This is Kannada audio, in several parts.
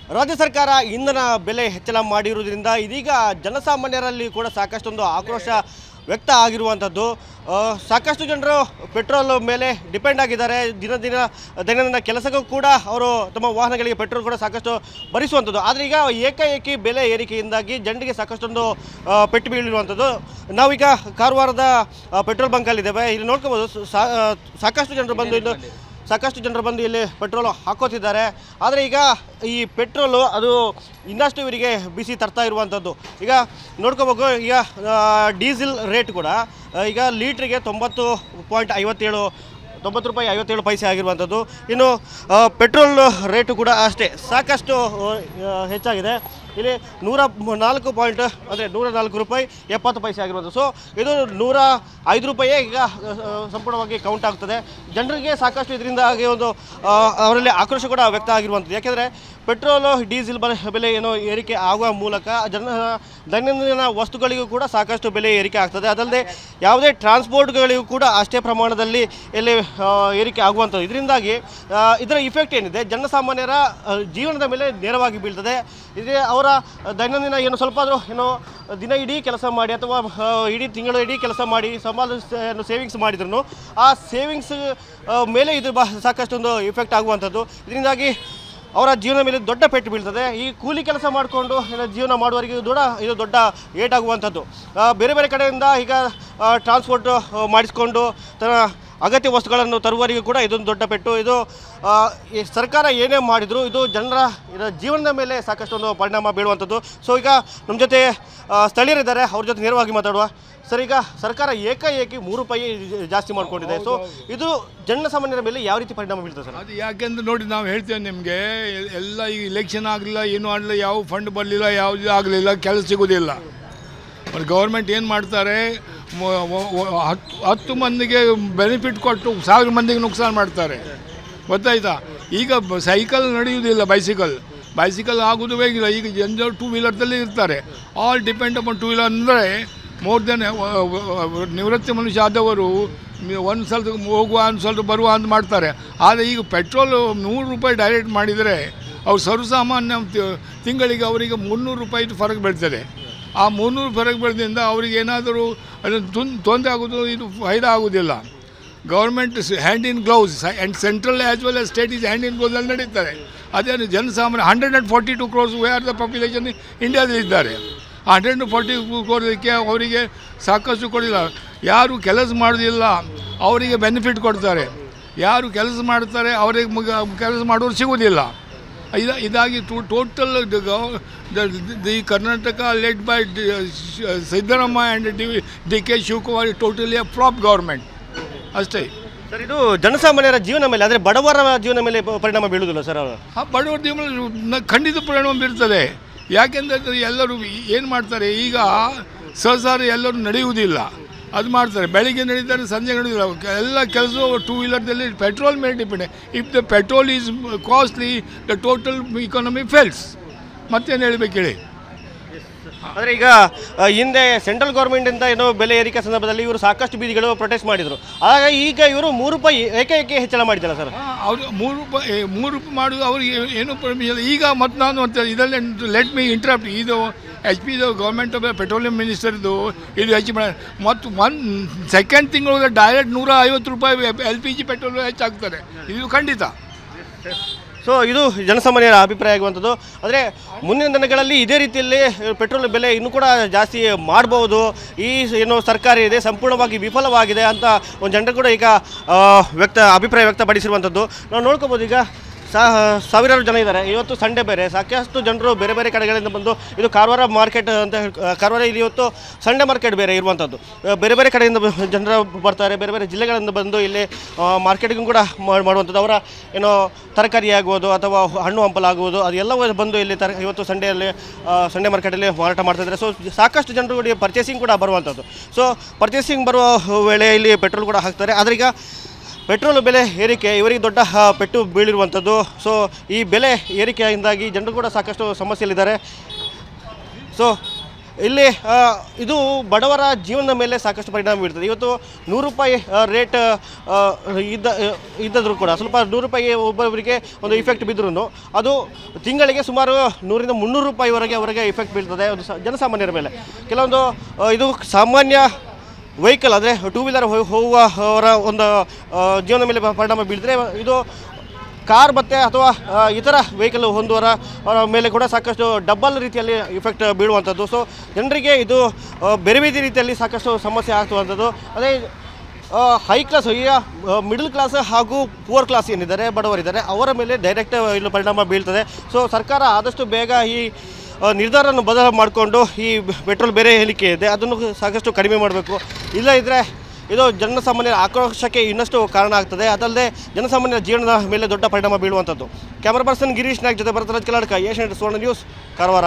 ರಾಜ್ಯ ಸರ್ಕಾರ ಇಂಧನ ಬೆಲೆ ಹೆಚ್ಚಳ ಮಾಡಿರುವುದರಿಂದ ಇದೀಗ ಜನಸಾಮಾನ್ಯರಲ್ಲಿ ಕೂಡ ಸಾಕಷ್ಟೊಂದು ಆಕ್ರೋಶ ವ್ಯಕ್ತ ಆಗಿರುವಂಥದ್ದು ಆ, ಸಾಕಷ್ಟು ಜನರು ಪೆಟ್ರೋಲ್ ಮೇಲೆ ಡಿಪೆಂಡ್ ಆಗಿದ್ದಾರೆ ದಿನ ದಿನ ದೈನಂದಿನ ಕೆಲಸಕ್ಕೂ ಕೂಡ ಅವರು ತಮ್ಮ ವಾಹನಗಳಿಗೆ ಪೆಟ್ರೋಲ್ ಕೂಡ ಸಾಕಷ್ಟು ಭರಿಸುವಂಥದ್ದು ಆದರೆ ಈಗ ಏಕಾಏಕಿ ಬೆಲೆ ಏರಿಕೆಯಿಂದಾಗಿ ಜನರಿಗೆ ಸಾಕಷ್ಟೊಂದು ಆ, ಪೆಟ್ಟು ಬೀಳಿರುವಂಥದ್ದು ನಾವೀಗ ಕಾರವಾರದ ಆ, ಪೆಟ್ರೋಲ್ ಬಂಕಲ್ಲಿದ್ದೇವೆ ಇಲ್ಲಿ ನೋಡ್ಕೋಬೋದು ಸಾ- ಆ, ಸಾಕಷ್ಟು ಜನರು ಬಂದು ಇನ್ನು ಸಾಕಷ್ಟು ಜನರು ಬಂದು ಇಲ್ಲಿ ಪೆಟ್ರೋಲ್ ಹಾಕೋತಿದ್ದಾರೆ ಆದರೆ ಈಗ ಈ ಪೆಟ್ರೋಲು ಅದು ಇನ್ನಷ್ಟು ಇವರಿಗೆ ಬಿಸಿ ತರ್ತಾ ಇರುವಂಥದ್ದು ಈಗ ನೋಡ್ಕೋಬೇಕು ಈಗ ಆ, ಡೀಸೆಲ್ ರೇಟ್ ಕೂಡ ಆ, ಈಗ ಲೀಟ್ರಿಗೆ ತೊಂಬತ್ತು ಪಾಯಿಂಟ್ ಐವತ್ತೇಳು ತೊಂಬತ್ತು ರೂಪಾಯಿ ಐವತ್ತೇಳು ಪೈಸೆ ಆಗಿರುವಂಥದ್ದು ಇನ್ನು ಆ, ಪೆಟ್ರೋಲ್ ರೇಟು ಕೂಡ ಅಷ್ಟೇ ಸಾಕಷ್ಟು ಆ, ಹೆಚ್ಚಾಗಿದೆ ಇಲ್ಲಿ ನೂರ ಮ್- ನಾಲ್ಕು ಪಾಯಿಂಟ್ ಅಂದರೆ ನೂರ ನಾಲ್ಕು ರೂಪಾಯಿ ಎಪ್ಪತ್ತು ಪೈಸೆ ಆಗಿರುವಂಥದ್ದು ಸೊ ಇದು ನೂರ ಐದು ರೂಪಾಯೇ ಈಗ ಆ, ಸಂಪೂರ್ಣವಾಗಿ ಕೌಂಟ್ ಆಗ್ತದೆ ಜನರಿಗೆ ಸಾಕಷ್ಟು ಇದರಿಂದಾಗಿ ಒಂದು ಆ, ಅವರಲ್ಲಿ ಆಕ್ರೋಶ ಕೂಡ ವ್ಯಕ್ತ ಆಗಿರುವಂಥದ್ದು ಯಾಕೆಂದರೆ ಪೆಟ್ರೋಲು ಡೀಸೆಲ್ ಬೆ- ಬೆಲೆ ಏನೋ ಏರಿಕೆ ಆಗುವ ಮೂಲಕ ಜನ ದೈನಂದಿನ ವಸ್ತುಗಳಿಗೂ ಕೂಡ ಸಾಕಷ್ಟು ಬೆಲೆ ಏರಿಕೆ ಆಗ್ತದೆ ಅದಲ್ಲದೆ ಯಾವುದೇ ಟ್ರಾನ್ಸ್ಪೋರ್ಟ್ಗಳಿಗೂ ಕೂಡ ಅಷ್ಟೇ ಪ್ರಮಾಣದಲ್ಲಿ ಇಲ್ಲಿ ಆ, ಏರಿಕೆ ಆಗುವಂಥದ್ದು ಇದರಿಂದಾಗಿ ಆ, ಇದರ ಇಫೆಕ್ಟ್ ಏನಿದೆ ಜನಸಾಮಾನ್ಯರ ಆ, ಜೀವನದ ಮೇಲೆ ನೇರವಾಗಿ ಬೀಳ್ತದೆ ಇದೇ ಅವರ ದೈನಂದಿನ ಏನು ಸ್ವಲ್ಪ ಆದರೂ ಏನೋ ದಿನ ಇಡೀ ಕೆಲಸ ಮಾಡಿ ಅಥವಾ ಆ, ಇಡೀ ತಿಂಗಳು ಇಡೀ ಕೆಲಸ ಮಾಡಿ ಸಂಬಳ ಏನು ಸೇವಿಂಗ್ಸ್ ಮಾಡಿದ್ರು ಆ ಸೇವಿಂಗ್ಸ್ ಮೇಲೆ ಇದು ಬಾ ಸಾಕಷ್ಟೊಂದು ಇಫೆಕ್ಟ್ ಆಗುವಂಥದ್ದು ಇದರಿಂದಾಗಿ ಅವರ ಜೀವನ ಮೇಲೆ ದೊಡ್ಡ ಪೆಟ್ಟು ಬೀಳ್ತದೆ ಈ ಕೂಲಿ ಕೆಲಸ ಮಾಡಿಕೊಂಡು ಏನೋ ಜೀವನ ಮಾಡುವವರಿಗೆ ದೊಡ್ಡ ಇದು ದೊಡ್ಡ ಏಟಾಗುವಂಥದ್ದು ಆ, ಬೇರೆ ಬೇರೆ ಕಡೆಯಿಂದ ಈಗ ಟ್ರಾನ್ಸ್ಪೋರ್ಟ್ ಮಾಡಿಸ್ಕೊಂಡು ತನ್ನ ಅಗತ್ಯ ವಸ್ತುಗಳನ್ನು ತರುವವರಿಗೂ ಕೂಡ ಇದೊಂದು ದೊಡ್ಡ ಪೆಟ್ಟು ಇದು ಆ, ಈ ಸರ್ಕಾರ ಏನೇ ಮಾಡಿದರೂ ಇದು ಜನರ ಇದರ ಜೀವನದ ಮೇಲೆ ಸಾಕಷ್ಟೊಂದು ಪರಿಣಾಮ ಬೀಳುವಂಥದ್ದು ಸೊ ಈಗ ನಮ್ಮ ಜೊತೆ ಆ, ಸ್ಥಳೀಯರಿದ್ದಾರೆ ಅವ್ರ ಜೊತೆ ನೇರವಾಗಿ ಮಾತಾಡುವ ಸರ್ ಈಗ ಸರ್ಕಾರ ಏಕಾಏಕಿ ಮೂರು ರೂಪಾಯಿ ಜಾಸ್ತಿ ಮಾಡ್ಕೊಂಡಿದೆ ಸೊ ಇದು ಜನಸಾಮಾನ್ಯರ ಮೇಲೆ ಯಾವ ರೀತಿ ಪರಿಣಾಮ ಬೀಳ್ತದೆ ಸರ್ ಅದು ಯಾಕೆಂದ್ರೆ ನೋಡಿ ನಾವು ಹೇಳ್ತೇವೆ ನಿಮಗೆ ಎಲ್ಲ ಈಗ ಇಲೆಕ್ಷನ್ ಆಗಲಿಲ್ಲ ಏನೂ ಆಗಲಿಲ್ಲ ಯಾವ ಫಂಡ್ ಬರಲಿಲ್ಲ ಯಾವುದು ಆಗಲಿಲ್ಲ ಕೆಲಸ ಸಿಗೋದಿಲ್ಲ ಮತ್ತು ಗೌರ್ಮೆಂಟ್ ಏನು ಮಾಡ್ತಾರೆ ಮ- ವ- ವ- ಹತ್ತು ಹತ್ತು ಮಂದಿಗೆ ಬೆನಿಫಿಟ್ ಕೊಟ್ಟು ಸಾವಿರ ಮಂದಿಗೆ ನುಕ್ಸಾನ್ ಮಾಡ್ತಾರೆ ಗೊತ್ತಾಯ್ತಾ ಈಗ ಬ- ಸೈಕಲ್ ನಡೆಯುವುದಿಲ್ಲ ಬೈಸಿಕಲ್ ಬೈಸಿಕಲ್ ಆಗೋದು ಬೇಕಿಲ್ಲ ಈಗ ಜನರು ಟೂ ವೀಲರ್ದಲ್ಲಿ ಇರ್ತಾರೆ all depend upon two wheeler ಅಂದರೆ ಮೋರ್ ದೆನ್ ನಿವೃತ್ತಿ ಮನುಷ್ಯ ಆದವರು ಒಂದು ಸಲ ಹೋಗುವ ಒಂದು ಸಲ ಬರುವ ಅಂತ ಮಾಡ್ತಾರೆ ಆದರೆ ಈಗ ಪೆಟ್ರೋಲು ನೂರು ರೂಪಾಯಿ ಡೈರೆಕ್ಟ್ ಮಾಡಿದರೆ ಅವ್ರು ಸರ್ವಸಾಮಾನ್ಯ ತಿ- ತಿಂಗಳಿಗೆ ಅವರಿಗೆ ಮುನ್ನೂರು ರೂಪಾಯಿದು ಫರಕ್ ಬೀಳ್ತದೆ ಆ ಮುನ್ನೂರು ಫರಕ್ ಬೀಳದಿಂದ ಅವರಿಗೆ ಏನಾದರೂ ಅದನ್ನು ತುನ್ ತೊಂದರೆ ಆಗೋದು ಇದು ಫೈದಾ ಆಗೋದಿಲ್ಲ government hand in glove and central as well as state is hand in ಗ್ಲೌಸಲ್ಲಿ ನಡೀತಾರೆ ಅದೇ ಜನಸಾಮಾನ್ಯ hundred and forty two crores we are the population ಇಂಡಿಯಾದಲ್ಲಿ ಇದ್ದಾರೆ ಹಂಡ್ರೆಡ್ ಆ್ಯಂಡ್ ಫಾರ್ಟಿ ಕ್ರೋರ್ಗೆ ಅವರಿಗೆ ಸಾಕಷ್ಟು ಕೊಡಿಲ್ಲ ಯಾರು ಕೆಲಸ ಮಾಡೋದಿಲ್ಲ ಅವರಿಗೆ ಬೆನಿಫಿಟ್ ಕೊಡ್ತಾರೆ ಯಾರು ಕೆಲಸ ಮಾಡ್ತಾರೆ ಅವರಿಗೆ ಮುಗ ಕೆಲಸ ಮಾಡೋರು ಸಿಗೋದಿಲ್ಲ ಇದ ಇದಾಗಿ to total the Karnataka led by Siddaramaiah and D D K Shivakumar totally a flop government ಅಷ್ಟೇ ಸರ್ ಇದು ಜನಸಾಮಾನ್ಯರ ಜೀವನ ಮೇಲೆ ಅಂದರೆ ಬಡವರ ಜೀವನ ಮೇಲೆ ಪ- ಪರಿಣಾಮ ಬೀಳುವುದಿಲ್ಲ ಸರ್ ಅವರು ಆ ಬಡವರ ಜೀವನ ನ- ಖಂಡಿತ ಪರಿಣಾಮ ಬೀರ್ತದೆ ಯಾಕೆಂದರೆ ಎಲ್ಲರೂ ಏನು ಮಾಡ್ತಾರೆ ಈಗ ಸಹಸಾರ ಎಲ್ಲರೂ ನಡೆಯುವುದಿಲ್ಲ ಅದು ಮಾಡ್ತಾರೆ ಬೆಳಿಗ್ಗೆ ನಡೀತಾರೆ ಸಂಜೆ ನಡೆಯುವುದಿಲ್ಲ ಕೆ- ಎಲ್ಲ ಕೆಲಸ ಟೂ ವೀಲರ್ದಲ್ಲಿ ಪೆಟ್ರೋಲ್ ಮೇಲೆ depend if the petrol is costly the total economy fails ಮತ್ತೇನು ಹೇಳ್ಬೇಕು ಹೇಳಿ ಆದರೆ ಈಗ ಆ, ಹಿಂದೆ ಸೆಂಟ್ರಲ್ ಗೌರ್ಮೆಂಟಿಂದ ಏನೋ ಬೆಲೆ ಏರಿಕೆ ಸಂದರ್ಭದಲ್ಲಿ ಇವರು ಸಾಕಷ್ಟು ಬೀದಿಗಳು ಪ್ರೊಟೆಸ್ಟ್ ಮಾಡಿದರು ಆಗ ಈಗ ಇವರು ಮೂರು ರೂಪಾಯಿ ಏಕೈಕಿ ಹೆಚ್ಚಳ ಮಾಡಿದ್ದಾರೆ ಸರ್ ಅವರು ಮೂರು ರೂಪಾಯಿ ಏ, ಮೂರು ರೂಪಾಯಿ ಮಾಡೋದು ಅವ್ರಿಗೆ ಏನು ಪರ್ಮಿಷನ್ ಈಗ ಮತ್ತು ನಾನು ಅಂತ ಇದರಲ್ಲಿ ಲೆಟ್ ಮೀ ಇಂಟ್ರಪ್ಟ್ ಇದು ಎಚ್ ಪಿ ಇದು ಗೌರ್ಮೆಂಟ್ ಆಫ್ ಪೆಟ್ರೋಲಿಯಂ ಮಿನಿಸ್ಟರ್ದು ಇದು ಹೆಚ್ಚು ಮಾಡಿ ಮತ್ತು ಒನ್ ಸೆಕೆಂಡ್ ತಿಂಗಳು ಡೈರೆಕ್ಟ್ ನೂರ ಐವತ್ತು ರೂಪಾಯಿ ಎಲ್ ಪಿ ಜಿ ಪೆಟ್ರೋಲ್ ಹೆಚ್ಚಾಗ್ತಾರೆ ಇದು ಖಂಡಿತ ಸೊ ಇದು ಜನಸಾಮಾನ್ಯರ ಅಭಿಪ್ರಾಯ ಆಗುವಂಥದ್ದು ಆದರೆ ಮುಂದಿನ ದಿನಗಳಲ್ಲಿ ಇದೇ ರೀತಿಯಲ್ಲಿ ಪೆಟ್ರೋಲ್ ಬೆಲೆ ಇನ್ನೂ ಕೂಡ ಜಾಸ್ತಿ ಮಾಡ್ಬೋದು ಈ ಏನು ಸರ್ಕಾರ ಇದೆ ಸಂಪೂರ್ಣವಾಗಿ ವಿಫಲವಾಗಿದೆ ಅಂತ ಒಂದು ಜನರು ಕೂಡ ಈಗ ಆ, ವ್ಯಕ್ತ ಅಭಿಪ್ರಾಯ ವ್ಯಕ್ತಪಡಿಸಿರುವಂಥದ್ದು ನಾವು ನೋಡ್ಕೋಬೋದು ಈಗ ಸಾ ಸಾವಿರಾರು ಜನ ಇದ್ದಾರೆ ಇವತ್ತು ಸಂಡೇ ಬೇರೆ ಸಾಕಷ್ಟು ಜನರು ಬೇರೆ ಬೇರೆ ಕಡೆಗಳಿಂದ ಬಂದು ಇದು ಕಾರವಾರ ಮಾರ್ಕೆಟ್ ಅಂತ ಹೇಳ್- ಆ, ಕಾರವಾರ ಇಲ್ಲಿ ಇವತ್ತು ಸಂಡೇ ಮಾರ್ಕೆಟ್ ಬೇರೆ ಇರುವಂಥದ್ದು ಆ, ಬೇರೆ ಬೇರೆ ಕಡೆಯಿಂದ ಬ- ಜನರು ಬರ್ತಾರೆ ಬೇರೆ ಬೇರೆ ಜಿಲ್ಲೆಗಳಿಂದ ಬಂದು ಇಲ್ಲಿ ಮಾರ್ಕೆಟಿಂಗ್ ಕೂಡ ಮಾಡ್- ಮಾಡುವಂಥದ್ದು ಅವರ ಏನೋ ತರಕಾರಿ ಆಗ್ಬೋದು ಅಥವಾ ಹಣ್ಣು ಹಂಪಲಾಗುವುದು ಅದೆಲ್ಲವೂ ಬಂದು ಇಲ್ಲಿ ತರ ಇವತ್ತು ಸಂಡೇಯಲ್ಲಿ ಸಂಡೇ ಮಾರ್ಕೆಟಲ್ಲಿ ಮಾರಾಟ ಮಾಡ್ತಾ ಇದ್ದಾರೆ ಸೊ ಸಾಕಷ್ಟು ಜನರು ಇಲ್ಲಿ ಪರ್ಚೇಸಿಂಗ್ ಕೂಡ ಬರುವಂಥದ್ದು ಸೊ ಪರ್ಚೇಸಿಂಗ್ ಬರುವ ವೇಳೆ ಇಲ್ಲಿ ಪೆಟ್ರೋಲ್ ಕೂಡ ಹಾಕ್ತಾರೆ ಆದರೆ ಈಗ ಪೆಟ್ರೋಲ್ ಬೆಲೆ ಏರಿಕೆ ಇವರಿಗೆ ದೊಡ್ಡ ಆ, ಪೆಟ್ಟು ಬೀಳಿರುವಂಥದ್ದು ಸೊ ಈ ಬೆಲೆ ಏರಿಕೆಯಿಂದಾಗಿ ಜನರು ಕೂಡ ಸಾಕಷ್ಟು ಸಮಸ್ಯೆಯಲ್ಲಿದ್ದಾರೆ ಸೊ ಇಲ್ಲಿ ಆ, ಇದು ಬಡವರ ಜೀವನದ ಮೇಲೆ ಸಾಕಷ್ಟು ಪರಿಣಾಮ ಬೀರ್ತದೆ ಇವತ್ತು ನೂರು ರೂಪಾಯಿ ರೇಟ್ ಇದ್ದ ಇದ್ದದ್ರು ಕೂಡ ಸ್ವಲ್ಪ ನೂರು ರೂಪಾಯಿ ಒಬ್ಬೊಬ್ಬರಿಗೆ ಒಂದು ಇಫೆಕ್ಟ್ ಬಿದ್ದರೂ ಅದು ತಿಂಗಳಿಗೆ ಸುಮಾರು ನೂರಿಂದ ಮುನ್ನೂರು ರೂಪಾಯಿವರೆಗೆ ಅವರಿಗೆ ಇಫೆಕ್ಟ್ ಬೀಳ್ತದೆ ಒಂದು ಸ- ಜನಸಾಮಾನ್ಯರ ಮೇಲೆ ಕೆಲವೊಂದು ಆ, ಇದು ಸಾಮಾನ್ಯ ವೆಹಿಕಲ್ ಅಂದರೆ ಟೂ ವೀಲರ್ ಹೋಗುವ ಅವರ ಒಂದು ಆ, ಜೀವನದ ಮೇಲೆ ಪರಿಣಾಮ ಬೀಳ್ತದೆ ಇದು ಕಾರ್ ಮತ್ತು ಅಥವಾ ಆ, ಇತರ ವೆಹಿಕಲ್ ಹೊಂದುವರ ಅವರ ಮೇಲೆ ಕೂಡ ಸಾಕಷ್ಟು ಡಬ್ಬಲ್ ರೀತಿಯಲ್ಲಿ ಇಫೆಕ್ಟ್ ಬೀಳುವಂಥದ್ದು ಸೊ ಜನರಿಗೆ ಇದು ಆ, ಬೇರೆ ಬೇರೆ ರೀತಿಯಲ್ಲಿ ಸಾಕಷ್ಟು ಸಮಸ್ಯೆ ಆಗ್ತುವಂಥದ್ದು ಅದೇ ಹೈ ಕ್ಲಾಸ್ ಈಗ ಮಿಡಲ್ ಕ್ಲಾಸ್ ಹಾಗೂ ಪುವರ್ ಕ್ಲಾಸ್ ಏನಿದ್ದಾರೆ ಬಡವರಿದ್ದಾರೆ ಅವರ ಮೇಲೆ ಡೈರೆಕ್ಟ್ ಇಲ್ಲಿ ಪರಿಣಾಮ ಬೀಳ್ತದೆ ಸೊ ಸರ್ಕಾರ ಆದಷ್ಟು ಬೇಗ ಈ ಆ, ನಿರ್ಧಾರವನ್ನು ಬದಲು ಮಾಡಿಕೊಂಡು ಈ ಪೆಟ್ರೋಲ್ ಬೇರೆ ಹೇಳಿಕೆ ಇದೆ ಅದನ್ನು ಸಾಕಷ್ಟು ಕಡಿಮೆ ಮಾಡಬೇಕು ಇಲ್ಲ ಇದ್ದರೆ ಇದು ಜನಸಾಮಾನ್ಯರ ಆಕ್ರೋಶಕ್ಕೆ ಇನ್ನಷ್ಟು ಕಾರಣ ಆಗ್ತದೆ ಅದಲ್ಲದೆ ಜನಸಾಮಾನ್ಯರ ಜೀವನದ ಮೇಲೆ ದೊಡ್ಡ ಪರಿಣಾಮ ಬೀಳುವಂಥದ್ದು ಕ್ಯಾಮರಾ ಪರ್ಸನ್ ಗಿರೀಶ್ ನಾಯ್ಕ್ ಜೊತೆ ಭರತರಾಜ್ ಕಲಾಡ್ಕ ಏಷ್ಯಾನೆಟ್ ಸುವರ್ಣ ನ್ಯೂಸ್ ಕಾರವಾರ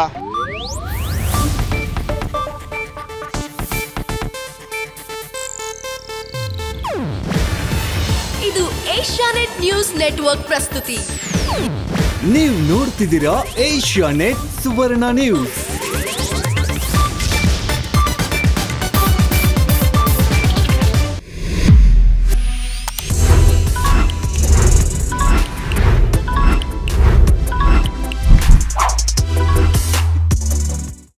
ಇದು ಏಷ್ಯಾನೆಟ್ ನ್ಯೂಸ್ ನೆಟ್ವರ್ಕ್ ಪ್ರಸ್ತುತಿ ನೀವು ನೋಡ್ತಿದ್ದೀರಾ ಏಷ್ಯಾ ನೆಟ್ ಸುವರ್ಣ ನ್ಯೂಸ್